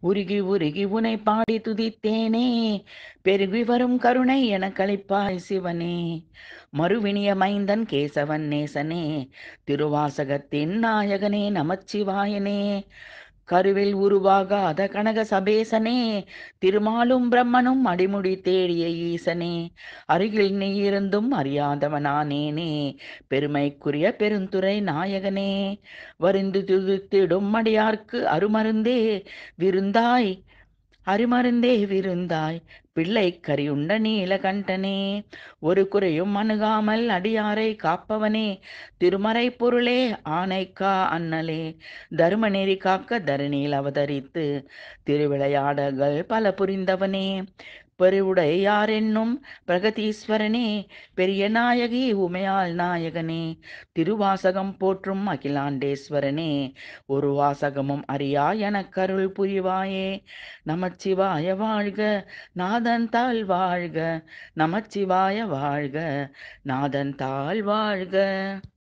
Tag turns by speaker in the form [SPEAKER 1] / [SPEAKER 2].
[SPEAKER 1] உருகி உருகி உனை பாடி துதித்தேனே பெருகி வரும் கருணை என கழிப்பாய் சிவனே மறுவினிய மைந்தன் கேசவன் நேசனே திருவாசகத்தின் நாயகனே நமச்சிவாயனே கருவில் உருவாகாத கனக சபேசனே திருமாலும் பிரம்மனும் அடிமுடி தேடிய ஈசனே அருகில் நீ இருந்தும் அறியாதவனானேனே பெருமைக்குரிய பெருந்துரை நாயகனே வருந்து துதித்திடும் அடியார்க்கு அருமருந்தே விருந்தாய் அருமருந்தே விருந்தாய் பிள்ளை கரியுண்ட நீலகண்டனே ஒரு குறையும் அணுகாமல் அடியாரை காப்பவனே திருமறை பொருளே ஆனைக்கா அண்ணலே தருமநெறி காக்க தரணியில் அவதரித்து திருவிளையாடல்கள் பல புரிந்தவனே பெருவுடையார் என்னும் பிரகதீஸ்வரனே பெரிய நாயகி உமையாள் நாயகனே திருவாசகம் போற்றும் அகிலாண்டேஸ்வரனே ஒரு வாசகமும் அறியா எனக்கருள் புரிவாயே நமச்சிவாய வாழ்க நாதன் தாள் வாழ்க நமச்சிவாய வாழ்க நாதன் தாள் வாழ்க